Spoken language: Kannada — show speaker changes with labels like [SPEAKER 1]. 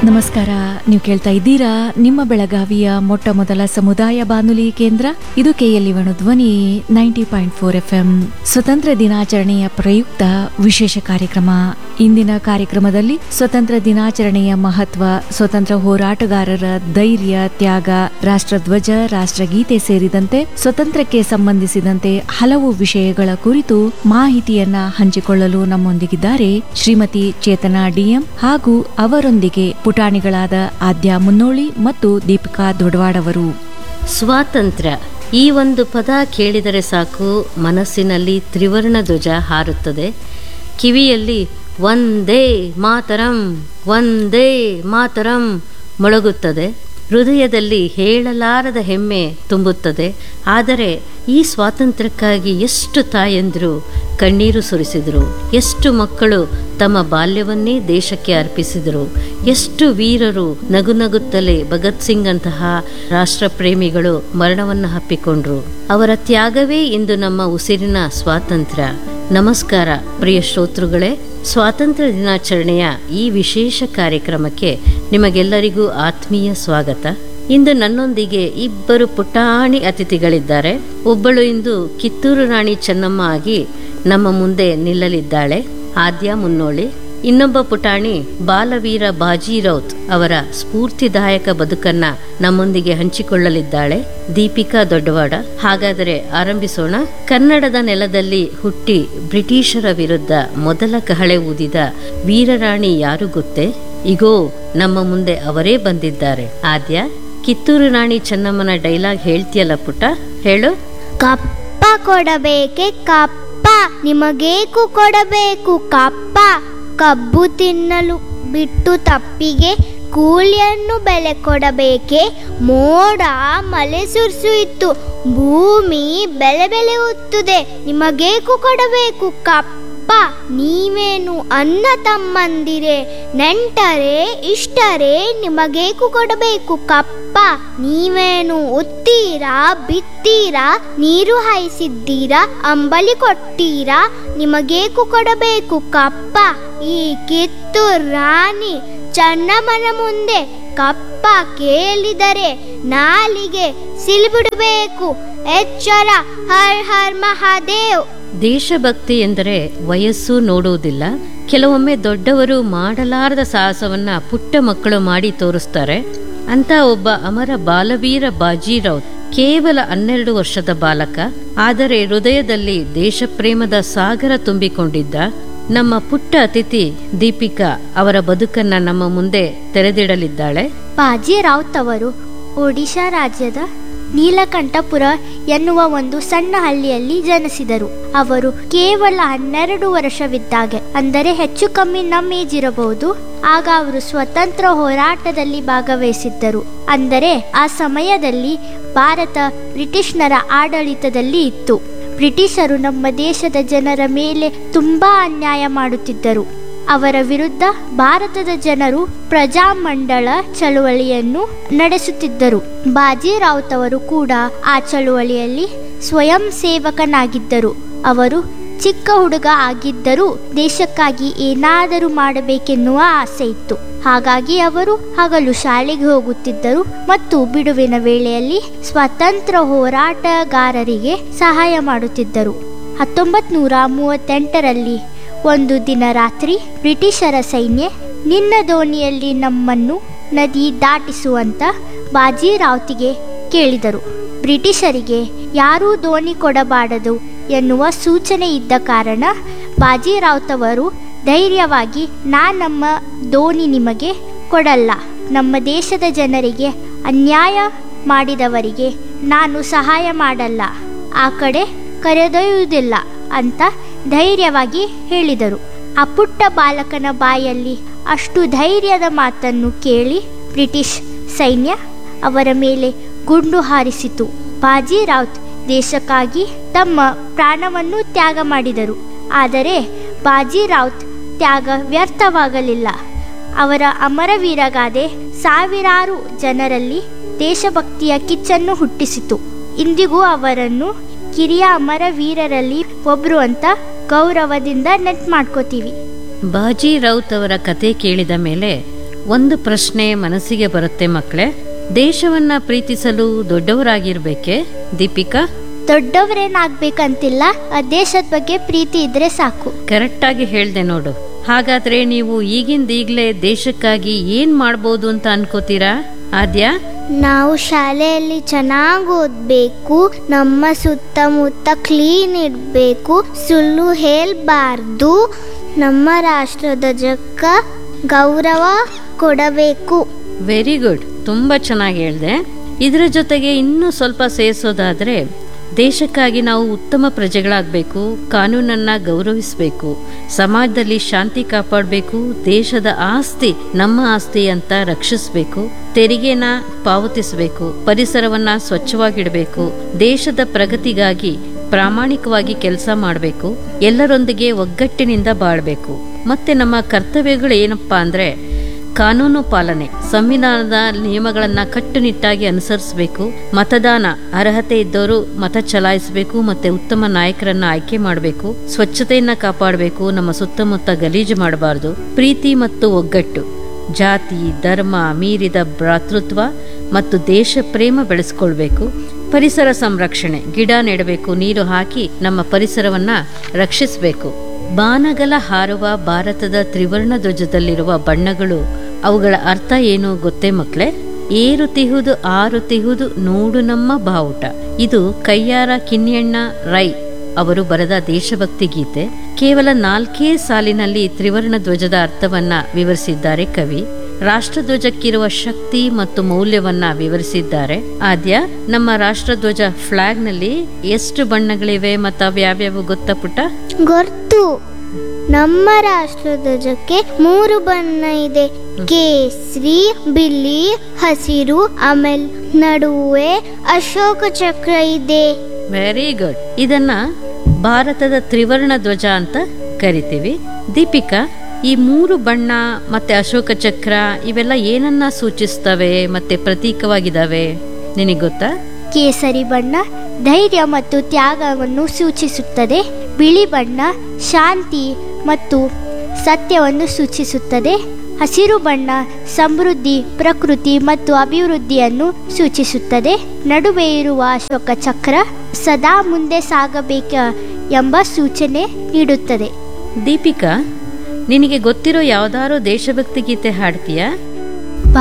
[SPEAKER 1] ನಮಸ್ಕಾರ ನೀವು ಕೇಳ್ತಾ ಇದ್ದೀರಾ ನಿಮ್ಮ ಬೆಳಗಾವಿಯ ಮೊಟ್ಟ ಮೊದಲ ಸಮುದಾಯ ಬಾನುಲಿ ಕೇಂದ್ರ ಇದು ಕೆಎಲ್ಇ ಧ್ವನಿ ninety point four F M ಸ್ವತಂತ್ರ ದಿನಾಚರಣೆಯ ಪ್ರಯುಕ್ತ ವಿಶೇಷ ಕಾರ್ಯಕ್ರಮ ಇಂದಿನ ಕಾರ್ಯಕ್ರಮದಲ್ಲಿ ಸ್ವತಂತ್ರ ದಿನಾಚರಣೆಯ ಮಹತ್ವ ಸ್ವತಂತ್ರ ಹೋರಾಟಗಾರರ ಧೈರ್ಯ ತ್ಯಾಗ ರಾಷ್ಟ್ರಧ್ವಜ ರಾಷ್ಟ್ರಗೀತೆ ಸೇರಿದಂತೆ ಸ್ವತಂತ್ರಕ್ಕೆ ಸಂಬಂಧಿಸಿದಂತೆ ಹಲವು ವಿಷಯಗಳ ಕುರಿತು ಮಾಹಿತಿಯನ್ನ ಹಂಚಿಕೊಳ್ಳಲು ನಮ್ಮೊಂದಿಗಿದ್ದಾರೆ ಶ್ರೀಮತಿ ಚೇತನಾ ಡಿಎಂ ಹಾಗೂ ಅವರೊಂದಿಗೆ ಪುಟಾಣಿಗಳಾದ ಆದ್ಯ ಮುನ್ನೋಳಿ ಮತ್ತು ದೀಪಿಕಾ ದೊಡ್ವಾಡ್ ಅವರು
[SPEAKER 2] ಸ್ವಾತಂತ್ರ್ಯ ಈ ಒಂದು ಪದ ಕೇಳಿದರೆ ಸಾಕು ಮನಸ್ಸಿನಲ್ಲಿ ತ್ರಿವರ್ಣ ಧ್ವಜ ಹಾರುತ್ತದೆ ಕಿವಿಯಲ್ಲಿ ಒಂದೇ ಮಾತರಂ ಒಂದೇ ಮಾತರಂ ಮೊಳಗುತ್ತದೆ ಹೃದಯದಲ್ಲಿ ಹೇಳಲಾರದ ಹೆಮ್ಮೆ ತುಂಬುತ್ತದೆ ಆದರೆ ಈ ಸ್ವಾತಂತ್ರ್ಯಕ್ಕಾಗಿ ಎಷ್ಟು ತಾಯಂದಿರು ಕಣ್ಣೀರು ಸುರಿಸಿದರು ಎಷ್ಟು ಮಕ್ಕಳು ತಮ್ಮ ಬಾಲ್ಯವನ್ನೇ ದೇಶಕ್ಕೆ ಅರ್ಪಿಸಿದರು ಎಷ್ಟು ವೀರರು ನಗು ನಗುತ್ತಲೇ ಭಗತ್ ಸಿಂಗ್ ಅಂತಹ ರಾಷ್ಟ್ರಪ್ರೇಮಿಗಳು ಮರಣವನ್ನು ಹಪ್ಪಿಕೊಂಡ್ರು ಅವರ ತ್ಯಾಗವೇ ಇಂದು ನಮ್ಮ ಉಸಿರಿನ ಸ್ವಾತಂತ್ರ್ಯ ನಮಸ್ಕಾರ ಪ್ರಿಯ ಶ್ರೋತೃಗಳೇ ಸ್ವಾತಂತ್ರ್ಯ ದಿನಾಚರಣೆಯ ಈ ವಿಶೇಷ ಕಾರ್ಯಕ್ರಮಕ್ಕೆ ನಿಮಗೆಲ್ಲರಿಗೂ ಆತ್ಮೀಯ ಸ್ವಾಗತ ಇಂದು ನನ್ನೊಂದಿಗೆ ಇಬ್ಬರು ಪುಟಾಣಿ ಅತಿಥಿಗಳಿದ್ದಾರೆ ಒಬ್ಬಳು ಇಂದು ಕಿತ್ತೂರು ರಾಣಿ ಚೆನ್ನಮ್ಮ ಆಗಿ ನಮ್ಮ ಮುಂದೆ ನಿಲ್ಲಲಿದ್ದಾಳೆ ಆದ್ಯ ಮುನ್ನೋಳಿ ಇನ್ನೊಬ್ಬ ಪುಟಾಣಿ ಬಾಲವೀರ ಬಾಜಿ ರೌತ್ ಅವರ ಸ್ಫೂರ್ತಿದಾಯಕ ಬದುಕನ್ನ ನಮ್ಮೊಂದಿಗೆ ಹಂಚಿಕೊಳ್ಳಲಿದ್ದಾಳೆ ದೀಪಿಕಾ ದೊಡ್ಡವಾಡ ಹಾಗಾದರೆ ಆರಂಭಿಸೋಣ ಕನ್ನಡದ ನೆಲದಲ್ಲಿ ಹುಟ್ಟಿ ಬ್ರಿಟಿಷರ ವಿರುದ್ಧ ಮೊದಲ ಕಹಳೆ ಊದಿದ ವೀರರಾಣಿ ಯಾರು ಗೊತ್ತೇ ಇಗೋ ನಮ್ಮ ಮುಂದೆ ಅವರೇ ಬಂದಿದ್ದಾರೆ ಆದ್ಯ ಕಿತ್ತೂರು ರಾಣಿ ಚೆನ್ನಮ್ಮನ ಡೈಲಾಗ್ ಹೇಳ್ತೀಯಲ್ಲ ಪುಟ್ಟ ಹೇಳು
[SPEAKER 3] ಕಪ್ಪ ಕೊಡಬೇಕೆ ಕಪ್ಪ ನಿಮಗೇಕು ಕೊಡಬೇಕು ಕಪ್ಪ ಕಬ್ಬು ತಿನ್ನಲು ಬಿಟ್ಟು ತಪ್ಪಿಗೆ ಕೂಲಿಯನ್ನು ಬೆಲೆ ಕೊಡಬೇಕೆ ಮೋಡ ಮಳೆ ಸುರಿಸುಯಿತು ಭೂಮಿ ಬೆಲೆ ಬೆಲೆ ಹೊತ್ತುದೆ ನಿಮಗೇಕು ಕೊಡಬೇಕು ಕಪ್ಪ ನೀವೇನು ಅನ್ನ ತಮ್ಮಂದಿರೆ ನೆಂಟರೆ ಇಷ್ಟರೇ ನಿಮಗೇಕು ಕೊಡಬೇಕು ಕಪ್ಪ ನೀವೇನು ಉತ್ತೀರಾ ಬಿತ್ತೀರಾ ನೀರು ಹಾಯಿಸಿದ್ದೀರಾ ಅಂಬಲಿ ಕೊಟ್ಟೀರಾ ನಿಮಗೇಕು ಕೊಡಬೇಕು ಕಪ್ಪ ಈ ಕಿತ್ತೂರು ರಾಣಿ ಚನ್ನಮ್ಮನ ಮುಂದೆ ಕಪ್ಪ ಕೇಳಿದರೆ ನಾಲಿಗೆ ಸಿಲ್ಬಿಡಬೇಕು ಎಚ್ಚರ ಹರ್ ಹರ್ ಮಹಾದೇವ್
[SPEAKER 2] ದೇಶಭಕ್ತಿ ಎಂದರೆ ವಯಸ್ಸು ನೋಡುವುದಿಲ್ಲ ಕೆಲವೊಮ್ಮೆ ದೊಡ್ಡವರು ಮಾಡಲಾರದ ಸಾಹಸವನ್ನ ಪುಟ್ಟ ಮಕ್ಕಳು ಮಾಡಿ ತೋರಿಸ್ತಾರೆ ಅಂತ ಒಬ್ಬ ಅಮರ ಬಾಲವೀರ ಬಾಜಿರಾವ್ ಕೇವಲ ಹನ್ನೆರಡು ವರ್ಷದ ಬಾಲಕ ಆದರೆ ಹೃದಯದಲ್ಲಿ ದೇಶಪ್ರೇಮದ ಸಾಗರ ತುಂಬಿಕೊಂಡಿದ್ದ ನಮ್ಮ ಪುಟ್ಟ ಅತಿಥಿ ದೀಪಿಕಾ ಅವರ ಬದುಕನ್ನ ನಮ್ಮ ಮುಂದೆ ತೆರೆದಿಡಲಿದ್ದಾಳೆ
[SPEAKER 3] ಬಾಜಿ ರಾವ್ತ್ ಅವರು ಒಡಿಶಾ ರಾಜ್ಯದ ನೀಲಕಂಠಪುರ ಎನ್ನುವ ಒಂದು ಸಣ್ಣ ಹಳ್ಳಿಯಲ್ಲಿ ಜನಿಸಿದರು ಅವರು ಕೇವಲ ಹನ್ನೆರಡು ವರ್ಷವಿದ್ದಾಗೆ ಅಂದರೆ ಹೆಚ್ಚು ಕಮ್ಮಿ ನಮ್ಮ ಏಜ್ ಇರಬಹುದು ಆಗ ಅವರು ಸ್ವತಂತ್ರ ಹೋರಾಟದಲ್ಲಿ ಭಾಗವಹಿಸಿದ್ದರು ಅಂದರೆ ಆ ಸಮಯದಲ್ಲಿ ಭಾರತ ಬ್ರಿಟಿಷ್ನರ ಆಡಳಿತದಲ್ಲಿ ಇತ್ತು ಬ್ರಿಟಿಷರು ನಮ್ಮ ದೇಶದ ಜನರ ಮೇಲೆ ತುಂಬಾ ಅನ್ಯಾಯ ಮಾಡುತ್ತಿದ್ದರು ಅವರ ವಿರುದ್ಧ ಭಾರತದ ಜನರು ಪ್ರಜಾಮಂಡಳ ಚಳುವಳಿಯನ್ನು ನಡೆಸುತ್ತಿದ್ದರು ಬಾಜಿ ರಾವುತ್ ಅವರು ಕೂಡ ಆ ಚಳುವಳಿಯಲ್ಲಿ ಸ್ವಯಂ ಸೇವಕನಾಗಿದ್ದರು ಅವರು ಚಿಕ್ಕ ಹುಡುಗ ಆಗಿದ್ದರೂ ದೇಶಕ್ಕಾಗಿ ಏನಾದರೂ ಮಾಡಬೇಕೆನ್ನುವ ಆಸೆ ಇತ್ತು ಹಾಗಾಗಿ ಅವರು ಹಗಲು ಶಾಲೆಗೆ ಹೋಗುತ್ತಿದ್ದರು ಮತ್ತು ಬಿಡುವಿನ ವೇಳೆಯಲ್ಲಿ ಸ್ವಾತಂತ್ರ್ಯ ಹೋರಾಟಗಾರರಿಗೆ ಸಹಾಯ ಮಾಡುತ್ತಿದ್ದರು ಹತ್ತೊಂಬತ್ ನೂರ ಮೂವತ್ತೆಂಟರಲ್ಲಿ ಒಂದು ದಿನ ರಾತ್ರಿ ಬ್ರಿಟಿಷರ ಸೈನ್ಯ ನಿನ್ನ ದೋಣಿಯಲ್ಲಿ ನಮ್ಮನ್ನು ನದಿ ದಾಟಿಸುವಂತ ಬಾಜಿರಾವ್ತಿಗೆ ಕೇಳಿದರು ಬ್ರಿಟಿಷರಿಗೆ ಯಾರೂ ದೋಣಿ ಕೊಡಬಾರದು ಎನ್ನುವ ಸೂಚನೆ ಇದ್ದ ಕಾರಣ ಬಾಜಿರಾವ್ತ್ ಅವರು ಧೈರ್ಯವಾಗಿ ನಾ ನಮ್ಮ ದೋಣಿ ನಿಮಗೆ ಕೊಡಲ್ಲ ನಮ್ಮ ದೇಶದ ಜನರಿಗೆ ಅನ್ಯಾಯ ಮಾಡಿದವರಿಗೆ ನಾನು ಸಹಾಯ ಮಾಡಲ್ಲ ಆ ಕಡೆ ಕರೆದೊಯ್ಯುವುದಿಲ್ಲ ಅಂತ ಧೈರ್ಯವಾಗಿ ಹೇಳಿದರು ಆ ಪುಟ್ಟ ಬಾಲಕನ ಬಾಯಲ್ಲಿ ಅಷ್ಟು ಧೈರ್ಯದ ಮಾತನ್ನು ಕೇಳಿ ಬ್ರಿಟಿಷ್ ಸೈನ್ಯ ಅವರ ಮೇಲೆ ಗುಂಡು ಹಾರಿಸಿತು ಬಾಜಿ ರಾವ್ತ್ ದೇಶಕ್ಕಾಗಿ ತಮ್ಮ ಪ್ರಾಣವನ್ನು ತ್ಯಾಗ ಮಾಡಿದರು ಆದರೆ ಬಾಜಿ ರಾವ್ತ್ ತ್ಯಾಗ ವ್ಯರ್ಥವಾಗಲಿಲ್ಲ ಅವರ ಅಮರವೀರಗಾದೆ ಸಾವಿರಾರು ಜನರಲ್ಲಿ ದೇಶಭಕ್ತಿಯ ಕಿಚ್ಚನ್ನು ಹುಟ್ಟಿಸಿತು ಇಂದಿಗೂ ಅವರನ್ನು ಕಿರಿಯ ಅಮರ ವೀರರಲ್ಲಿ ಒಬ್ರು ಅಂತ ಗೌರವದಿಂದ ನೆಟ್ ಮಾಡ್ಕೋತೀವಿ
[SPEAKER 2] ಬಾಜಿ ರೌತ್ ಅವರ ಕತೆ ಕೇಳಿದ ಮೇಲೆ ಒಂದು ಪ್ರಶ್ನೆ ಮನಸ್ಸಿಗೆ ಬರುತ್ತೆ ಮಕ್ಕಳೇ ದೇಶವನ್ನ ಪ್ರೀತಿಸಲು ದೊಡ್ಡವರಾಗಿರ್ಬೇಕೆ ದೀಪಿಕಾ
[SPEAKER 3] ದೊಡ್ಡವರೇನಾಗ್ಬೇಕಂತಿಲ್ಲ ಆ ದೇಶದ ಬಗ್ಗೆ ಪ್ರೀತಿ ಇದ್ರೆ ಸಾಕು
[SPEAKER 2] ಕರೆಕ್ಟಾಗಿ ಹೇಳ್ದೆ ನೋಡು ಹಾಗಾದ್ರೆ ನೀವು ಈಗಿಂದೀಗ್ಲೇ ದೇಶಕ್ಕಾಗಿ ಏನ್ ಮಾಡ್ಬೋದು ಅಂತ ಅನ್ಕೋತೀರಾ ಆದ್ಯಾ
[SPEAKER 4] ನಾವು ಶಾಲೆಯಲ್ಲಿ ಚೆನ್ನಾಗಿ ಓದಬೇಕು ನಮ್ಮ ಸುತ್ತಮುತ್ತ ಕ್ಲೀನ್ ಇಡಬೇಕು ಸುಳ್ಳು ಹೇಳಬಾರ್ದು ನಮ್ಮ ರಾಷ್ಟ್ರಧ್ವಜಕ್ಕ ಗೌರವ ಕೊಡಬೇಕು
[SPEAKER 2] ವೆರಿ ಗುಡ್ ತುಂಬಾ ಚೆನ್ನಾಗಿ ಹೇಳ್ದೆ ಇದರ ಜೊತೆಗೆ ಇನ್ನೂ ಸ್ವಲ್ಪ ಸೇರಿಸೋದಾದ್ರೆ ದೇಶಕ್ಕಾಗಿ ನಾವು ಉತ್ತಮ ಪ್ರಜೆಗಳಾಗಬೇಕು ಕಾನೂನನ್ನ ಗೌರವಿಸಬೇಕು ಸಮಾಜದಲ್ಲಿ ಶಾಂತಿ ಕಾಪಾಡಬೇಕು ದೇಶದ ಆಸ್ತಿ ನಮ್ಮ ಆಸ್ತಿ ಅಂತ ರಕ್ಷಿಸಬೇಕು ತೆರಿಗೆನ ಪಾವತಿಸಬೇಕು ಪರಿಸರವನ್ನ ಸ್ವಚ್ಛವಾಗಿಡಬೇಕು ದೇಶದ ಪ್ರಗತಿಗಾಗಿ ಪ್ರಾಮಾಣಿಕವಾಗಿ ಕೆಲಸ ಮಾಡಬೇಕು ಎಲ್ಲರೊಂದಿಗೆ ಒಗ್ಗಟ್ಟಿನಿಂದ ಬಾಳ್ಬೇಕು ಮತ್ತೆ ನಮ್ಮ ಕರ್ತವ್ಯಗಳು ಏನಪ್ಪಾ ಅಂದ್ರೆ ಕಾನೂನು ಪಾಲನೆ ಸಂವಿಧಾನದ ನಿಯಮಗಳನ್ನ ಕಟ್ಟುನಿಟ್ಟಾಗಿ ಅನುಸರಿಸಬೇಕು ಮತದಾನ ಅರ್ಹತೆ ಇದ್ದವರು ಮತ ಚಲಾಯಿಸಬೇಕು ಮತ್ತೆ ಉತ್ತಮ ನಾಯಕರನ್ನ ಆಯ್ಕೆ ಮಾಡಬೇಕು ಸ್ವಚ್ಛತೆಯನ್ನ ಕಾಪಾಡಬೇಕು ನಮ್ಮ ಸುತ್ತಮುತ್ತ ಗಲೀಜು ಮಾಡಬಾರದು ಪ್ರೀತಿ ಮತ್ತು ಒಗ್ಗಟ್ಟು ಜಾತಿ ಧರ್ಮ ಮೀರಿದ ಭ್ರಾತೃತ್ವ ಮತ್ತು ದೇಶ ಪ್ರೇಮ ಬೆಳೆಸ್ಕೊಳ್ಬೇಕು ಪರಿಸರ ಸಂರಕ್ಷಣೆ ಗಿಡ ನೆಡಬೇಕು ನೀರು ಹಾಕಿ ನಮ್ಮ ಪರಿಸರವನ್ನ ರಕ್ಷಿಸಬೇಕು ಬಾನಗಲ ಹಾರುವ ಭಾರತದ ತ್ರಿವರ್ಣ ಧ್ವಜದಲ್ಲಿರುವ ಬಣ್ಣಗಳು ಅವುಗಳ ಅರ್ಥ ಏನು ಗೊತ್ತೇ ಮಕ್ಕಳೇ ಏರುತಿಹುದು ಆರುತಿಹುದು ನೋಡು ನಮ್ಮ ಬಾವುಟ ಇದು ಕಯ್ಯಾರ ಕಿನ್ಯಣ್ಣ ರೈ ಅವರು ಬರೆದ ದೇಶಭಕ್ತಿ ಗೀತೆ ಕೇವಲ ನಾಲ್ಕೇ ಸಾಲಿನಲ್ಲಿ ತ್ರಿವರ್ಣ ಧ್ವಜದ ಅರ್ಥವನ್ನ ವಿವರಿಸಿದ್ದಾರೆ ಕವಿ ರಾಷ್ಟ್ರಧ್ವಜಕ್ಕಿರುವ ಶಕ್ತಿ ಮತ್ತು ಮೌಲ್ಯವನ್ನ ವಿವರಿಸಿದ್ದಾರೆ ಆದ್ಯ ನಮ್ಮ ರಾಷ್ಟ್ರಧ್ವಜ ಫ್ಲಾಗ್ ನಲ್ಲಿ ಎಷ್ಟು ಬಣ್ಣಗಳಿವೆ ಮತ್ತು ಅವ್ಯಾವ್ಯಾವು ಗೊತ್ತಾ ಪುಟ್ಟ
[SPEAKER 4] ಗೊತ್ತು ನಮ್ಮ ರಾಷ್ಟ್ರಧ್ವಜಕ್ಕೆ ಮೂರು ಬಣ್ಣ ಇದೆ ಕೇಸರಿ ಬಿಳಿ ಹಸಿರು ಆಮೇಲೆ ನಡುವೆ ಅಶೋಕ ಚಕ್ರ ಇದೆ
[SPEAKER 2] ವೆರಿ ಗುಡ್ ಇದನ್ನ ಭಾರತದ ತ್ರಿವರ್ಣ ಧ್ವಜ ಅಂತ ಕರಿತೀವಿ ದೀಪಿಕಾ ಈ ಮೂರು ಬಣ್ಣ ಮತ್ತೆ ಅಶೋಕ ಚಕ್ರ ಇವೆಲ್ಲ ಏನನ್ನ ಸೂಚಿಸ್ತವೆ ಮತ್ತೆ ಪ್ರತೀಕವಾಗಿದಾವೆ ನಿನಗೆ ಗೊತ್ತಾ
[SPEAKER 3] ಕೇಸರಿ ಬಣ್ಣ ಧೈರ್ಯ ಮತ್ತು ತ್ಯಾಗವನ್ನು ಸೂಚಿಸುತ್ತದೆ ಬಿಳಿ ಬಣ್ಣ ಶಾಂತಿ ಮತ್ತು ಸತ್ಯವನ್ನು ಸೂಚಿಸುತ್ತದೆ ಹಸಿರು ಬಣ್ಣ ಸಮೃದ್ಧಿ ಪ್ರಕೃತಿ ಮತ್ತು ಅಭಿವೃದ್ಧಿಯನ್ನು ಸೂಚಿಸುತ್ತದೆ ನಡುವೆ ಇರುವ ಅಶೋಕ ಚಕ್ರ ಸದಾ ಮುಂದೆ ಸಾಗಬೇಕ ಎಂಬ ಸೂಚನೆ ನೀಡುತ್ತದೆ
[SPEAKER 2] ದೀಪಿಕಾ ನಿನಗೆ ಗೊತ್ತಿರೋ ಯಾವ್ದಾರೋ ದೇಶಭಕ್ತಿ ಗೀತೆ ಹಾಡ್ತೀಯಾ